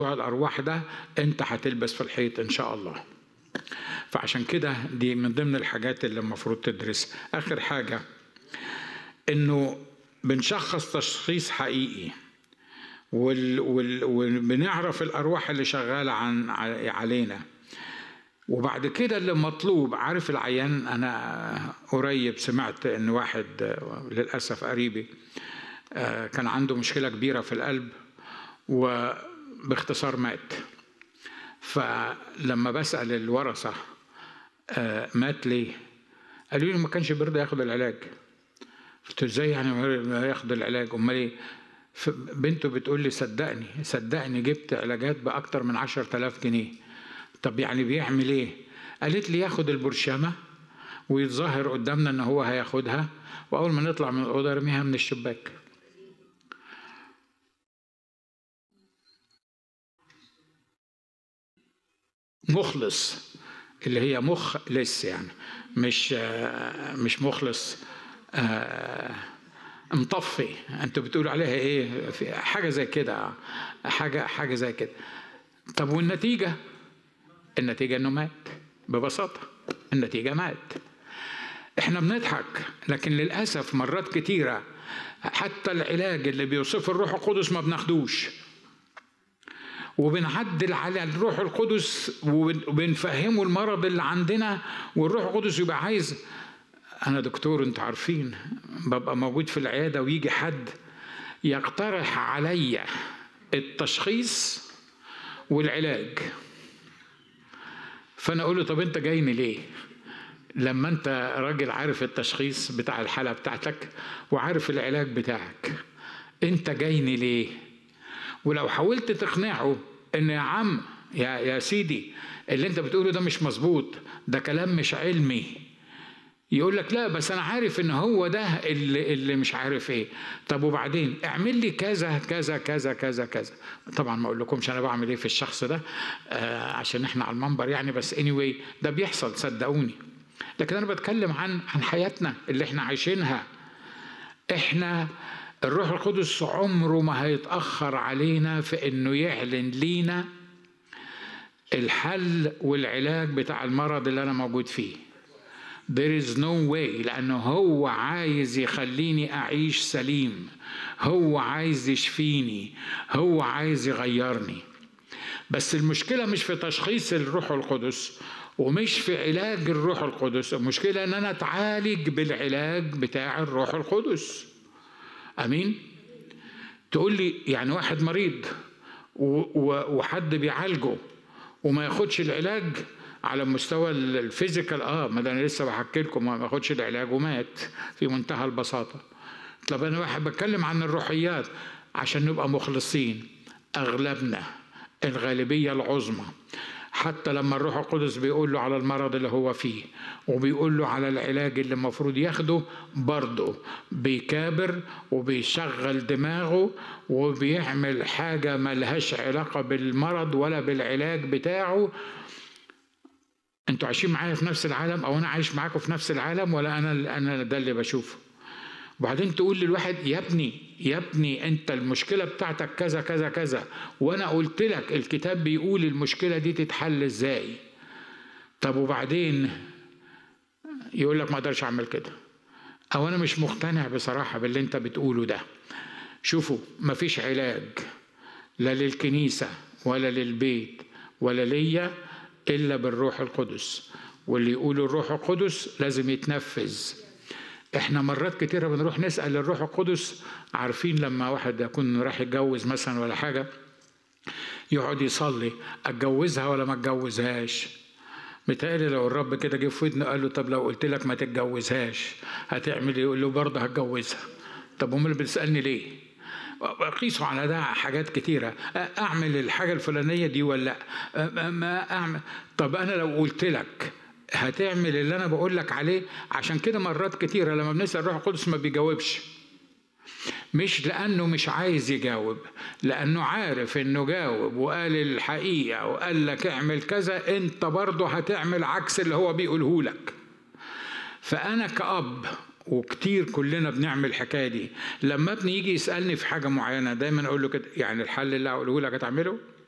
الأرواح ده أنت هتلبس في الحيط إن شاء الله فعشان كده دي من ضمن الحاجات اللي المفروض تدرس آخر حاجة إنه بنشخص تشخيص حقيقي وال وال وبنعرف الأرواح اللي شغالة عن علينا وبعد كده اللي مطلوب عارف العيان أنا قريب سمعت إن واحد للأسف قريبي كان عنده مشكلة كبيرة في القلب وباختصار مات فلما بسأل الورثة مات ليه؟ قالوا لي ما كانش بيرضى ياخد العلاج قلت ازاي يعني ما ياخد العلاج امال ايه؟ بنته بتقول لي صدقني صدقني جبت علاجات باكتر من عشر تلاف جنيه طب يعني بيعمل ايه؟ قالت لي ياخد البرشامه ويتظاهر قدامنا ان هو هياخدها واول ما نطلع من الاوضه يرميها من الشباك مخلص اللي هي مخلص يعني مش مش مخلص مطفي انتوا بتقولوا عليها ايه حاجه زي كده حاجه حاجه زي كده طب والنتيجه النتيجه انه مات ببساطه النتيجه مات احنا بنضحك لكن للاسف مرات كتيره حتى العلاج اللي بيوصفه الروح القدس ما بناخدوش وبنعدل على الروح القدس وبنفهمه المرض اللي عندنا والروح القدس يبقى عايز انا دكتور انتوا عارفين ببقى موجود في العياده ويجي حد يقترح عليا التشخيص والعلاج فانا اقول له طب انت جايني ليه لما انت راجل عارف التشخيص بتاع الحاله بتاعتك وعارف العلاج بتاعك انت جايني ليه ولو حاولت تقنعه ان يا عم يا يا سيدي اللي انت بتقوله ده مش مظبوط ده كلام مش علمي يقول لك لا بس انا عارف ان هو ده اللي, اللي مش عارف ايه طب وبعدين اعمل لي كذا كذا كذا كذا كذا طبعا ما اقول لكمش انا بعمل ايه في الشخص ده آه عشان احنا على المنبر يعني بس anyway ده بيحصل صدقوني لكن انا بتكلم عن عن حياتنا اللي احنا عايشينها احنا الروح القدس عمره ما هيتأخر علينا في إنه يعلن لينا الحل والعلاج بتاع المرض اللي أنا موجود فيه. There is no way لأنه هو عايز يخليني أعيش سليم. هو عايز يشفيني. هو عايز يغيرني. بس المشكلة مش في تشخيص الروح القدس ومش في علاج الروح القدس، المشكلة إن أنا أتعالج بالعلاج بتاع الروح القدس. امين تقول لي يعني واحد مريض وحد بيعالجه وما ياخدش العلاج على مستوى الفيزيكال اه ما ده انا لسه بحكي لكم ما ياخدش العلاج ومات في منتهى البساطه طب انا واحد بتكلم عن الروحيات عشان نبقى مخلصين اغلبنا الغالبيه العظمى حتى لما الروح القدس بيقول له على المرض اللي هو فيه وبيقول له على العلاج اللي المفروض ياخده برضه بيكابر وبيشغل دماغه وبيعمل حاجة ملهاش علاقة بالمرض ولا بالعلاج بتاعه انتوا عايشين معايا في نفس العالم او انا عايش معاكم في نفس العالم ولا انا انا ده اللي بشوفه وبعدين تقول للواحد يا ابني يا ابني انت المشكله بتاعتك كذا كذا كذا وانا قلت لك الكتاب بيقول المشكله دي تتحل ازاي طب وبعدين يقول لك ما اقدرش اعمل كده او انا مش مقتنع بصراحه باللي انت بتقوله ده شوفوا مفيش علاج لا للكنيسه ولا للبيت ولا ليا الا بالروح القدس واللي يقول الروح القدس لازم يتنفذ احنا مرات كتيره بنروح نسال الروح القدس عارفين لما واحد يكون راح يتجوز مثلا ولا حاجه يقعد يصلي اتجوزها ولا ما اتجوزهاش متهيألي لو الرب كده جه في ودنه قال له طب لو قلت لك ما تتجوزهاش هتعمل ايه؟ يقول له برضه هتجوزها طب امال بتسالني ليه؟ قيسوا على ده حاجات كتيرة أعمل الحاجة الفلانية دي ولا ما أعمل طب أنا لو قلت لك هتعمل اللي انا بقول لك عليه عشان كده مرات كتيره لما بنسال الروح القدس ما بيجاوبش مش لانه مش عايز يجاوب لانه عارف انه جاوب وقال الحقيقه وقال لك اعمل كذا انت برضه هتعمل عكس اللي هو بيقوله لك فانا كاب وكتير كلنا بنعمل الحكايه دي لما ابني يجي يسالني في حاجه معينه دايما اقول له كده يعني الحل اللي هقوله لك هتعمله